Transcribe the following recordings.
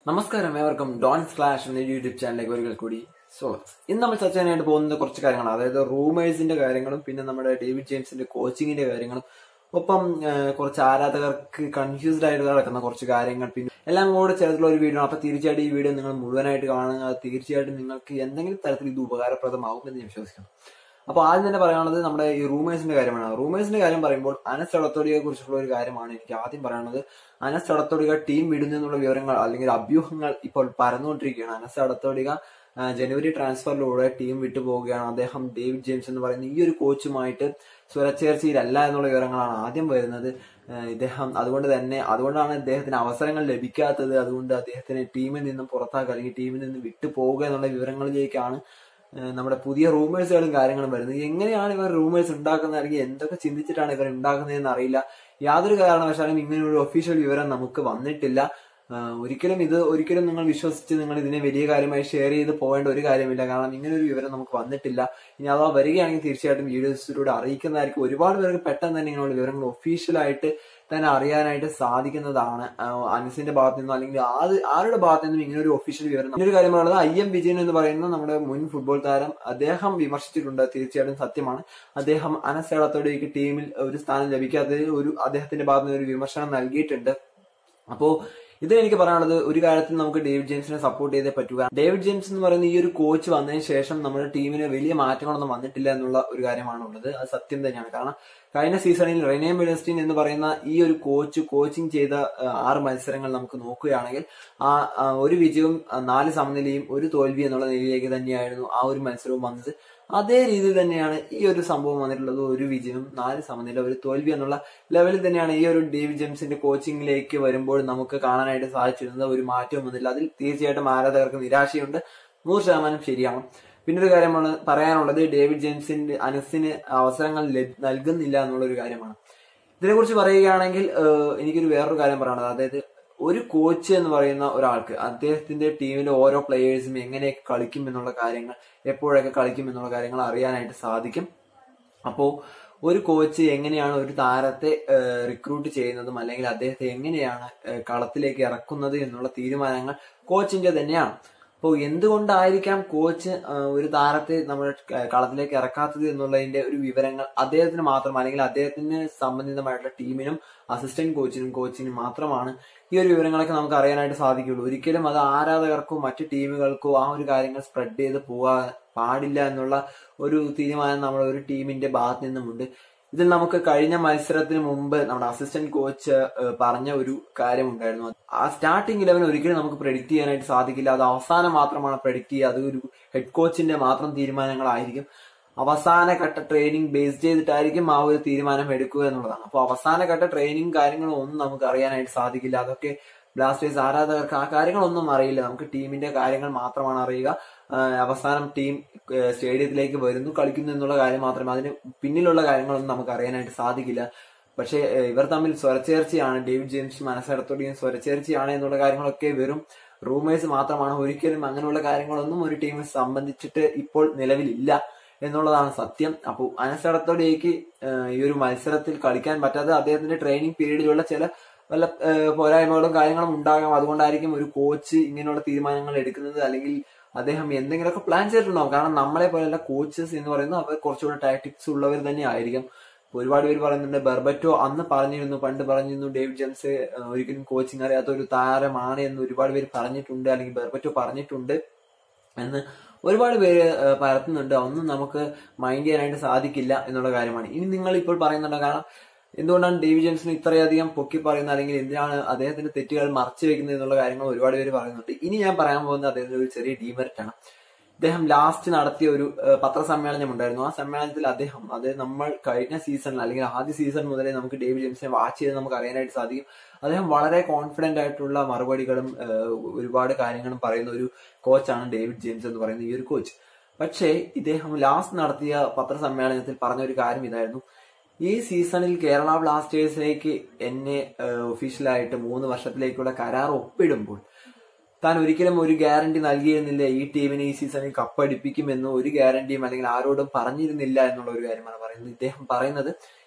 നമസ്കാരം ഏവർക്കും Don slash എന്ന യൂട്യൂബ് ചാനലിലേക്ക് ഒരിക്കൽ കൂടി സോ ഇന്ന് നമ്മൾ ചർച്ച ചെയ്യാനായിട്ട് പോകുന്നത് കുറച്ച് കാര്യങ്ങളാണ് അതായത് റൂമേഴ്സിന്റെ കാര്യങ്ങളും പിന്നെ നമ്മുടെ ഡേവിഡ് ജെയിംസിന്റെ കോച്ചിങ്ങിന്റെ കാര്യങ്ങളും ഒപ്പം ആ, കുറച്ച് ആരാധകർക്ക് കൺഫ്യൂസ്ഡ് ആയിട്ട് കിടക്കുന്ന കുറച്ച് കാര്യങ്ങൾ പിന്നെ എല്ലാം കൂടെ ചേർത്തുള്ള ഒരു വീഡിയോ ആണ് അപ്പൊ തീർച്ചയായിട്ടും ഈ വീഡിയോ നിങ്ങൾ മുഴുവനായിട്ട് കാണുക അത് തീർച്ചയായിട്ടും നിങ്ങൾക്ക് എന്തെങ്കിലും തരത്തിൽ ഇത് ഉപകാരപ്രദമാകുമെന്ന് ഞാൻ വിശ്വസിക്കുന്നു അപ്പൊ ആദ്യം തന്നെ പറയാനുള്ളത് നമ്മുടെ ഈ റൂമേഴ്സിന്റെ കാര്യമാണ് റൂമേഴ്സിന്റെ കാര്യം പറയുമ്പോൾ അനസ് ചടത്തോടിയെ കുറിച്ചുള്ള ഒരു കാര്യമാണ് എനിക്ക് ആദ്യം പറയാനുള്ളത് അനസ് ചടത്തോടിക ടീം വിടുന്നു എന്നുള്ള വിവരങ്ങൾ അല്ലെങ്കിൽ അഭ്യൂഹങ്ങൾ ഇപ്പോൾ പരന്നുകൊണ്ടിരിക്കുകയാണ് അനസ് ചടത്തോടിക ആ, ജനുവരി ട്രാൻസ്ഫറിലൂടെ ടീം വിട്ടു പോവുകയാണ് അദ്ദേഹം ഡേവിഡ് ജെയിംസ് എന്ന് പറയുന്ന ഈ ഒരു കോച്ചുമായിട്ട് സ്വരച്ചേർച്ചയിലല്ല എന്നുള്ള വിവരങ്ങളാണ് ആദ്യം വരുന്നത് ആ, ഇദ്ദേഹം അതുകൊണ്ട് തന്നെ അതുകൊണ്ടാണ് ഇദ്ദേഹത്തിന് അവസരങ്ങൾ ലഭിക്കാത്തത് അതുകൊണ്ട് അദ്ദേഹത്തിന് ടീമിൽ നിന്നും പുറത്താക്കുക അല്ലെങ്കിൽ ടീമിൽ നിന്ന് വിട്ടു പോവുക എന്നുള്ള വിവരങ്ങളിലേക്കാണ് ഏഹ് നമ്മുടെ പുതിയ റൂമേഴ്സുകളും കാര്യങ്ങളും വരുന്നത് എങ്ങനെയാണ് ഇവർ റൂമേഴ്സ് ഉണ്ടാക്കുന്നത് അല്ലെങ്കിൽ എന്തൊക്കെ ചിന്തിച്ചിട്ടാണ് ഇവർ ഉണ്ടാക്കുന്നതെന്ന് അറിയില്ല യാതൊരു കാരണവശാലും ഇങ്ങനെ ഒരു ഒഫീഷ്യൽ വിവരം നമുക്ക് വന്നിട്ടില്ല ആഹ് ഒരിക്കലും ഇത് ഒരിക്കലും നിങ്ങൾ വിശ്വസിച്ച് നിങ്ങൾ ഇതിനെ വലിയ കാര്യമായി ഷെയർ ചെയ്ത് പോകേണ്ട ഒരു കാര്യമില്ല കാരണം ഇങ്ങനെ ഒരു വിവരം നമുക്ക് വന്നിട്ടില്ല ഇനി അഥവാ വരികയാണെങ്കിൽ തീർച്ചയായിട്ടും വീഡിയോസിലൂടെ അറിയിക്കുന്നതായിരിക്കും ഒരുപാട് പേർക്ക് പെട്ടെന്ന് തന്നെ ഇങ്ങനെയുള്ള വിവരങ്ങൾ ഒഫീഷ്യലായിട്ട് തന്നെ അറിയാനായിട്ട് സാധിക്കുന്നതാണ് ആഹ് അനസിന്റെ ഭാഗത്ത് നിന്നോ അല്ലെങ്കിൽ ആര് ആരുടെ ഭാഗത്ത് നിന്നും ഇങ്ങനെ ഒരു ഒഫീഷ്യൽ വിവരം ഇങ്ങനെ ഒരു കാര്യം പറയുന്നത് ഐ എം വിജയൻ എന്ന് പറയുന്ന നമ്മുടെ മുൻ ഫുട്ബോൾ താരം അദ്ദേഹം വിമർശിച്ചിട്ടുണ്ട് തീർച്ചയായിട്ടും സത്യമാണ് അദ്ദേഹം അനസ് എളത്തോടേക്ക് ടീമിൽ ഒരു സ്ഥാനം ലഭിക്കാത്തതിൽ ഒരു അദ്ദേഹത്തിന്റെ ഭാഗത്ത് നിന്ന് ഒരു വിമർശനം നൽകിയിട്ടുണ്ട് അപ്പോ ഇത് എനിക്ക് പറയാനുള്ളത് ഒരു കാര്യത്തിൽ നമുക്ക് ഡേവിഡ് ജെയിംസിനെ സപ്പോർട്ട് ചെയ്തേ പറ്റുക ഡേവിഡ് ജെയിംസ് എന്ന് പറയുന്ന ഈ ഒരു കോച്ച് വന്നതിന് ശേഷം നമ്മുടെ ടീമിന് വലിയ മാറ്റങ്ങളൊന്നും വന്നിട്ടില്ല എന്നുള്ള ഒരു കാര്യമാണുള്ളത് അത് സത്യം തന്നെയാണ് കാരണം കഴിഞ്ഞ സീസണിൽ റെനെ മിഡസ്റ്റീൻ എന്ന് പറയുന്ന ഈ ഒരു കോച്ച് കോച്ചിങ് ചെയ്ത ആ, ആറ് മത്സരങ്ങൾ നമുക്ക് നോക്കുകയാണെങ്കിൽ ആ ആ, ഒരു വിജയവും ആ, നാല് സമനിലയും ഒരു തോൽവി എന്നുള്ള നിലയിലേക്ക് തന്നെയായിരുന്നു ആ ഒരു മത്സരവും വന്നത് അതേ രീതിയിൽ തന്നെയാണ് ഈ ഒരു സംഭവം വന്നിട്ടുള്ളത് ഒരു വിജയം നാല് സമനില ഒരു തോൽവി എന്നുള്ള ലെവലിൽ തന്നെയാണ് ഈ ഒരു ഡേവിഡ് ജെയിംസിന്റെ കോച്ചിങ്ങിലേക്ക് വരുമ്പോൾ നമുക്ക് കാണാനായിട്ട് സാധിച്ചിരുന്നത് ഒരു മാറ്റവും വന്നില്ല അതിൽ തീർച്ചയായിട്ടും ആരാധകർക്ക് നിരാശയുണ്ട് നൂറ് ശതമാനം ശരിയാണ് പിന്നെ ഒരു കാര്യമാണ് പറയാനുള്ളത് ഡേവിഡ് ജെയിംസിന്റെ അനസിന് അവസരങ്ങൾ ലഭ്- നൽകുന്നില്ല എന്നുള്ള ഒരു കാര്യമാണ് ഇതിനെക്കുറിച്ച് പറയുകയാണെങ്കിൽ ഏഹ്, എനിക്കൊരു വേറൊരു കാര്യം പറയാനുള്ളത് അതായത് ഒരു കോച്ച് എന്ന് പറയുന്ന ഒരാൾക്ക് അദ്ദേഹത്തിന്റെ ടീമിലെ ഓരോ പ്ലേയേഴ്സും എങ്ങനെയൊക്കെ കളിക്കും എന്നുള്ള കാര്യങ്ങൾ എപ്പോഴൊക്കെ കളിക്കും എന്നുള്ള കാര്യങ്ങൾ അറിയാനായിട്ട് സാധിക്കും അപ്പോ ഒരു കോച്ച് എങ്ങനെയാണ് ഒരു താരത്തെ റിക്രൂട്ട് ചെയ്യുന്നതും അല്ലെങ്കിൽ അദ്ദേഹത്തെ എങ്ങനെയാണ് ഏഹ്, കളത്തിലേക്ക് ഇറക്കുന്നത് എന്നുള്ള തീരുമാനങ്ങൾ കോച്ചിന്റെ തന്നെയാണ് അപ്പോൾ എന്തുകൊണ്ടായിരിക്കാം കോച്ച് ഏഹ്, ഒരു താരത്തെ നമ്മൾ കളത്തിലേക്ക് ഇറക്കാത്തത് എന്നുള്ളതിന്റെ ഒരു വിവരങ്ങൾ അദ്ദേഹത്തിന് മാത്രം അല്ലെങ്കിൽ അദ്ദേഹത്തിന് സംബന്ധിതമായിട്ടുള്ള ടീമിനും അസിസ്റ്റന്റ് കോച്ചിനും കോച്ചിനും മാത്രമാണ് ഈ ഒരു വിവരങ്ങളൊക്കെ നമുക്ക് അറിയാനായിട്ട് സാധിക്കുള്ളൂ ഒരിക്കലും അത് ആരാധകർക്കോ മറ്റു ടീമുകൾക്കോ ആ ഒരു കാര്യങ്ങൾ സ്പ്രെഡ് ചെയ്ത് പോകാൻ പാടില്ല എന്നുള്ള ഒരു തീരുമാനം നമ്മുടെ ഒരു ടീമിന്റെ ഭാഗത്ത് നിന്നുമുണ്ട് ഇതിൽ നമുക്ക് കഴിഞ്ഞ മത്സരത്തിന് മുമ്പ് നമ്മുടെ അസിസ്റ്റന്റ് കോച്ച് ഏഹ്, പറഞ്ഞ ഒരു കാര്യമുണ്ടായിരുന്നു ആ സ്റ്റാർട്ടിംഗ് ഇലവൻ ഒരിക്കലും നമുക്ക് പ്രെഡിക്റ്റ് ചെയ്യാനായിട്ട് സാധിക്കില്ല അത് അവസാനം മാത്രമാണ് പ്രെഡിക്റ്റ് ചെയ്യുക അത് ഒരു ഹെഡ് കോച്ചിന്റെ മാത്രം തീരുമാനങ്ങളായിരിക്കും അവസാന ഘട്ട ട്രെയിനിങ് ബേസ് ചെയ്തിട്ടായിരിക്കും ആ ഒരു തീരുമാനം എടുക്കുക എന്നുള്ളതാണ് അപ്പോൾ അവസാന ഘട്ട ട്രെയിനിങ് കാര്യങ്ങളും ഒന്നും നമുക്ക് അറിയാനായിട്ട് സാധിക്കില്ല അതൊക്കെ ബ്ലാസ്റ്റേഴ്സ് ആരാധകർക്ക് ആ കാര്യങ്ങളൊന്നും അറിയില്ല നമുക്ക് ടീമിന്റെ കാര്യങ്ങൾ മാത്രമാണ് അറിയുക ആ, അവസാനം ടീം ഏഹ്, സ്റ്റേഡിയത്തിലേക്ക് വരുന്നു കളിക്കുന്നു എന്നുള്ള കാര്യം മാത്രമേ അതിന് പിന്നിലുള്ള കാര്യങ്ങളൊന്നും നമുക്ക് അറിയാനായിട്ട് സാധിക്കില്ല പക്ഷേ ഏഹ്, ഇവർ തമ്മിൽ സ്വരച്ചേർച്ചയാണ് ഡേവിഡ് ജെയിംസും മനസ്സിടത്തോടെയും സ്വരച്ചേർച്ചയാണ് എന്നുള്ള കാര്യങ്ങളൊക്കെ വെറും റൂമേഴ്സ് മാത്രമാണ് ഒരിക്കലും അങ്ങനെയുള്ള കാര്യങ്ങളൊന്നും ഒരു ടീമിനെ സംബന്ധിച്ചിട്ട് ഇപ്പോൾ നിലവിലില്ല എന്നുള്ളതാണ് സത്യം അപ്പോൾ അനസടത്തോടേക്ക് ഈ ഒരു മത്സരത്തിൽ കളിക്കാൻ പറ്റാതെ അദ്ദേഹത്തിന്റെ ട്രെയിനിങ് പീരീഡിലുള്ള ചില വല്ല ഏഹ്, പോരായ്മകളും കാര്യങ്ങളും ഉണ്ടാകാം അതുകൊണ്ടായിരിക്കും ഒരു കോച്ച് ഇങ്ങനെയുള്ള തീരുമാനങ്ങൾ എടുക്കുന്നത് അല്ലെങ്കിൽ അദ്ദേഹം എന്തെങ്കിലുമൊക്കെ പ്ലാൻ ചെയ്തിട്ടുണ്ടാവും കാരണം നമ്മളെ പോലെയുള്ള കോച്ചസ് എന്ന് പറയുന്നത് അവർ കുറച്ചുകൂടെ ടാക്ടിക്സ് ഉള്ളവർ തന്നെ ആയിരിക്കും ഇപ്പൊ ഒരുപാട് പേര് പറയുന്നുണ്ട് ബെർബറ്റോ അന്ന് പറഞ്ഞിരുന്നു പണ്ട് പറഞ്ഞിരുന്നു ഡേവിഡ് ജെയിംസ് ഏഹ്, ഒരിക്കലും കോച്ചിങ് അറിയാത്ത ഒരു താരമാണ് എന്ന് ഒരുപാട് പേര് പറഞ്ഞിട്ടുണ്ട് അല്ലെങ്കിൽ ബെർബറ്റോ പറഞ്ഞിട്ടുണ്ട് എന്ന് ഒരുപാട് പേര് ഏഹ്, പരത്തുന്നുണ്ട് ഒന്നും നമുക്ക് മൈൻഡ് ചെയ്യാനായിട്ട് സാധിക്കില്ല എന്നുള്ള കാര്യമാണ് ഇനി നിങ്ങൾ ഇപ്പോൾ പറയുന്നുണ്ട് കാരണം എന്തുകൊണ്ടാണ് ഡേവിഡ് ജെയിംസിന് ഇത്രയധികം പൊക്കി പറയുന്നത് അല്ലെങ്കിൽ എന്തിനാണ് അദ്ദേഹത്തിന്റെ തെറ്റുകൾ മറച്ചു വെക്കുന്നത് എന്നുള്ള കാര്യങ്ങൾ ഒരുപാട് പേര് പറയുന്നുണ്ട് ഇനി ഞാൻ പറയാൻ പോകുന്നത് അദ്ദേഹത്തിന്റെ ഒരു ചെറിയ ഡീമെറിറ്റ് ആണ് അദ്ദേഹം ലാസ്റ്റ് നടത്തിയ ഒരു ഏഹ്, പത്രസമ്മേളനം ഉണ്ടായിരുന്നു ആ സമ്മേളനത്തിൽ അദ്ദേഹം അത് നമ്മൾ കഴിഞ്ഞ സീസണിൽ അല്ലെങ്കിൽ ആദ്യ സീസൺ മുതലേ നമുക്ക് ഡേവിഡ് ജെയിംസിനെ വാച്ച് ചെയ്ത് നമുക്ക് അറിയാനായിട്ട് സാധിക്കും അദ്ദേഹം വളരെ കോൺഫിഡന്റ് ആയിട്ടുള്ള മറുപടികളും ഏഹ്, ഒരുപാട് കാര്യങ്ങളും പറയുന്ന ഒരു കോച്ചാണ് ഡേവിഡ് ജെയിംസ് എന്ന് പറയുന്ന ഈ ഒരു കോച്ച് പക്ഷേ ഇദ്ദേഹം ലാസ്റ്റ് നടത്തിയ പത്രസമ്മേളനത്തിൽ പറഞ്ഞ ഒരു കാര്യം ഇതായിരുന്നു ഈ സീസണിൽ കേരള ബ്ലാസ്റ്റേഴ്സിലേക്ക് എന്നെ ഒഫീഷ്യലായിട്ട് മൂന്ന് വർഷത്തിലേക്കുള്ള കരാർ ഒപ്പിടുമ്പോൾ താൻ ഒരിക്കലും ഒരു ഗ്യാരണ്ടി നൽകിയിരുന്നില്ല ഈ ടീമിനെ ഈ സീസണിൽ കപ്പടിപ്പിക്കുമെന്ന് ഒരു ഗ്യാരണ്ടിയും അല്ലെങ്കിൽ ആരോടും പറഞ്ഞിരുന്നില്ല എന്നുള്ള ഒരു കാര്യമാണ് പറയുന്നത് ഇദ്ദേഹം പറയുന്നത്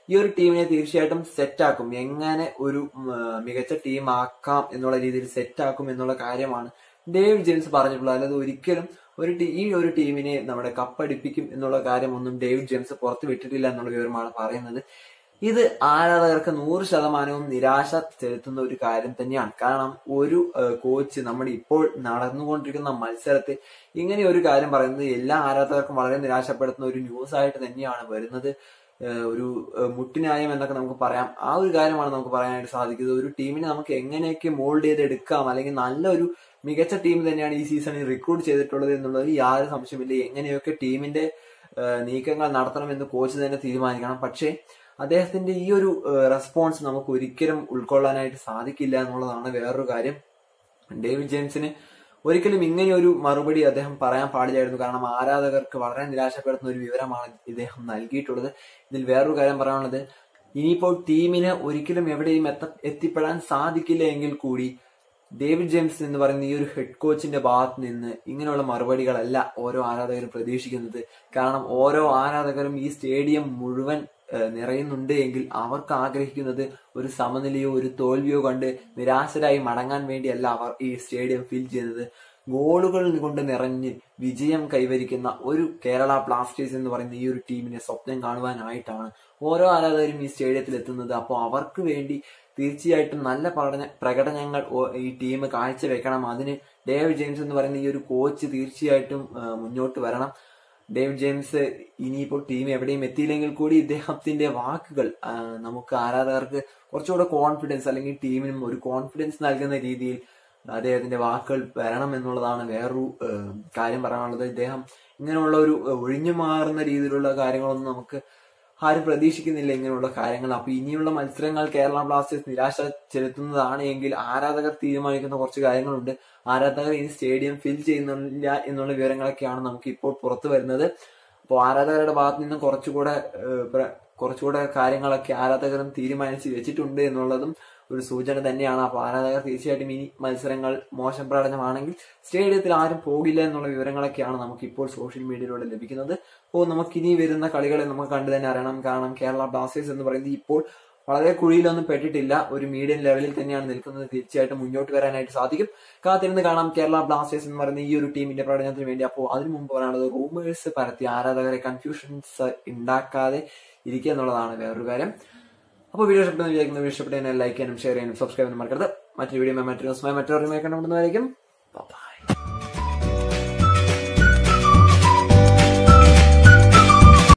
ഈ ഒരു ടീമിനെ തീർച്ചയായിട്ടും സെറ്റാക്കും എങ്ങനെ ഒരു ഉം, ആ, മികച്ച ടീം ആക്കാം എന്നുള്ള രീതിയിൽ സെറ്റാക്കും എന്നുള്ള കാര്യമാണ് ഡേവിഡ് ജെയിംസ് പറഞ്ഞിട്ടുള്ളത് അല്ലാതെ ഒരിക്കലും ഒരു ടീ- ഈ ഒരു ടീമിനെ നമ്മുടെ കപ്പടിപ്പിക്കും എന്നുള്ള കാര്യമൊന്നും ഡേവിഡ് ജെയിംസ് പുറത്തു വിട്ടിട്ടില്ല എന്നുള്ള വിവരമാണ് പറയുന്നത് ഇത് ആരാധകർക്ക് നൂറ് ശതമാനവും നിരാശ ചെലുത്തുന്ന ഒരു കാര്യം തന്നെയാണ് കാരണം ഒരു ഏഹ്, കോച്ച് നമ്മുടെ ഇപ്പോൾ നടന്നുകൊണ്ടിരിക്കുന്ന മത്സരത്തിൽ ഇങ്ങനെ ഒരു കാര്യം പറയുന്നത് എല്ലാ ആരാധകർക്കും വളരെ നിരാശപ്പെടുത്തുന്ന ഒരു ന്യൂസ് ആയിട്ട് തന്നെയാണ് വരുന്നത് ഏഹ്, ഒരു ഏഹ്, മുട്ടിനായം എന്നൊക്കെ നമുക്ക് പറയാം ആ ഒരു കാര്യമാണ് നമുക്ക് പറയാനായിട്ട് സാധിക്കുന്നത് ഒരു ടീമിനെ നമുക്ക് എങ്ങനെയൊക്കെ മോൾഡ് ചെയ്ത് എടുക്കാം അല്ലെങ്കിൽ നല്ലൊരു മികച്ച ടീം തന്നെയാണ് ഈ സീസണിൽ റിക്രൂട്ട് ചെയ്തിട്ടുള്ളത് എന്നുള്ളത് യാതൊരു സംശയമില്ല എങ്ങനെയൊക്കെ ടീമിന്റെ ഏഹ്, നീക്കങ്ങൾ നടത്തണമെന്ന് കോച്ച് തന്നെ തീരുമാനിക്കണം പക്ഷേ അദ്ദേഹത്തിന്റെ ഈ ഒരു റെസ്പോൺസ് നമുക്ക് ഒരിക്കലും ഉൾക്കൊള്ളാനായിട്ട് സാധിക്കില്ല എന്നുള്ളതാണ് വേറൊരു കാര്യം ഡേവിഡ് ജെയിംസിന് ഒരിക്കലും ഇങ്ങനെ ഒരു മറുപടി അദ്ദേഹം പറയാൻ പാടില്ലായിരുന്നു കാരണം ആരാധകർക്ക് വളരെ നിരാശപ്പെടുത്തുന്ന ഒരു വിവരമാണ് ഇദ്ദേഹം നൽകിയിട്ടുള്ളത് ഇതിൽ വേറൊരു കാര്യം പറയാനുള്ളത് ഇനിയിപ്പോൾ ടീമിന് ഒരിക്കലും എവിടെയും എത്ത എത്തിപ്പെടാൻ സാധിക്കില്ല എങ്കിൽ കൂടി ഡേവിഡ് ജെയിംസ് എന്ന് പറയുന്ന ഈ ഒരു ഹെഡ് കോച്ചിന്റെ ഭാഗത്ത് നിന്ന് ഇങ്ങനെയുള്ള മറുപടികളല്ല ഓരോ ആരാധകരും പ്രതീക്ഷിക്കുന്നത് കാരണം ഓരോ ആരാധകരും ഈ സ്റ്റേഡിയം മുഴുവൻ ഏഹ്, നിറയുന്നുണ്ട് എങ്കിൽ അവർക്ക് ആഗ്രഹിക്കുന്നത് ഒരു സമനിലയോ ഒരു തോൽവിയോ കണ്ട് നിരാശരായി മടങ്ങാൻ വേണ്ടിയല്ല അവർ ഈ സ്റ്റേഡിയം ഫിൽ ചെയ്യുന്നത് ഗോളുകൾ കൊണ്ട് നിറഞ്ഞ് വിജയം കൈവരിക്കുന്ന ഒരു കേരള ബ്ലാസ്റ്റേഴ്സ് എന്ന് പറയുന്ന ഈ ഒരു ടീമിനെ സ്വപ്നം കാണുവാനായിട്ടാണ് ഓരോ ആരാധകരും ഈ സ്റ്റേഡിയത്തിൽ എത്തുന്നത് അപ്പോൾ അവർക്ക് വേണ്ടി തീർച്ചയായിട്ടും നല്ല പഠന പ്രകടനങ്ങൾ ഓ- ഈ ടീം കാഴ്ചവെക്കണം അതിന് ഡേവിഡ് ജെയിംസ് എന്ന് പറയുന്ന ഈ ഒരു കോച്ച് തീർച്ചയായിട്ടും ആ, മുന്നോട്ട് വരണം ഡേവിഡ് ജെയിംസ് ഇനിയിപ്പോൾ ടീം എവിടെയും എത്തിയില്ലെങ്കിൽ കൂടി ഇദ്ദേഹത്തിന്റെ വാക്കുകൾ ആ, നമുക്ക് ആരാധകർക്ക് കുറച്ചുകൂടെ കോൺഫിഡൻസ് അല്ലെങ്കിൽ ടീമിനും ഒരു കോൺഫിഡൻസ് നൽകുന്ന രീതിയിൽ അദ്ദേഹത്തിന്റെ വാക്കുകൾ വരണം എന്നുള്ളതാണ് വേറൊരു ആ, കാര്യം പറയാനുള്ളത് ഇദ്ദേഹം ഇങ്ങനെയുള്ള ഒരു ആ, ഒഴിഞ്ഞു മാറുന്ന രീതിയിലുള്ള കാര്യങ്ങളൊന്നും നമുക്ക് ആരും പ്രതീക്ഷിക്കുന്നില്ല ഇങ്ങനെയുള്ള കാര്യങ്ങൾ അപ്പൊ ഇനിയുള്ള മത്സരങ്ങൾ കേരള ബ്ലാസ്റ്റേഴ്സ് നിരാശ ചെലുത്തുന്നതാണ് എങ്കിൽ ആരാധകർ തീരുമാനിക്കുന്ന കുറച്ച് കാര്യങ്ങളുണ്ട് ആരാധകർ ഈ സ്റ്റേഡിയം ഫിൽ ചെയ്യുന്നില്ല എന്നുള്ള വിവരങ്ങളൊക്കെയാണ് നമുക്ക് ഇപ്പോൾ പുറത്തു വരുന്നത് അപ്പോൾ ആരാധകരുടെ ഭാഗത്ത് നിന്നും കുറച്ചുകൂടെ ഏഹ്, പ്ര- കുറച്ചുകൂടെ കാര്യങ്ങളൊക്കെ ആരാധകരും തീരുമാനിച്ച് വെച്ചിട്ടുണ്ട് എന്നുള്ളതും ഒരു സൂചന തന്നെയാണ് അപ്പോൾ ആരാധകർ തീർച്ചയായിട്ടും ഇനി മത്സരങ്ങൾ മോശം പ്രകടനമാണെങ്കിൽ സ്റ്റേഡിയത്തിൽ ആരും പോകില്ല എന്നുള്ള വിവരങ്ങളൊക്കെയാണ് നമുക്ക് ഇപ്പോൾ സോഷ്യൽ മീഡിയയിലൂടെ ലഭിക്കുന്നത് അപ്പോൾ നമുക്ക് ഇനി വരുന്ന കളികളെ നമുക്ക് കണ്ടു തന്നെ അറിയണം കാരണം കേരള ബ്ലാസ്റ്റേഴ്സ് എന്ന് പറയുന്നത് ഇപ്പോൾ വളരെ കുഴിയിലൊന്നും പെട്ടിട്ടില്ല ഒരു മീഡിയം ലെവലിൽ തന്നെയാണ് നിൽക്കുന്നത് തീർച്ചയായിട്ടും മുന്നോട്ട് വരാനായിട്ട് സാധിക്കും കാത്തിരുന്ന് കാണാം കേരള ബ്ലാസ്റ്റേഴ്സ് എന്ന് പറയുന്ന ഈ ഒരു ടീമിന്റെ പ്രകടനത്തിന് വേണ്ടി അപ്പോൾ അതിനു മുമ്പ് പറയാനുള്ളത് റൂമേഴ്സ് പരത്തി ആരാധകരെ കൺഫ്യൂഷൻസ് ഉണ്ടാക്കാതെ ഇരിക്കുക എന്നുള്ളതാണ് വേറൊരു കാര്യം അപ്പോൾ വീഡിയോ ഇഷ്ടപ്പെടുന്ന വിചാരിക്കുന്ന വീഡിയോ ഇഷ്ടപ്പെട്ടതിനെ ലൈക്ക് ചെയ്യാനും ഷെയർ ചെയ്യാനും സബ്സ്ക്രൈബ് ചെയ്യാനും മറക്കരുത് മറ്റൊരു വീഡിയോ മറ്റൊരു ദിവസമായി മറ്റൊരു കണ്ടുകൊണ്ടുവന്നായിരിക്കും ബൈ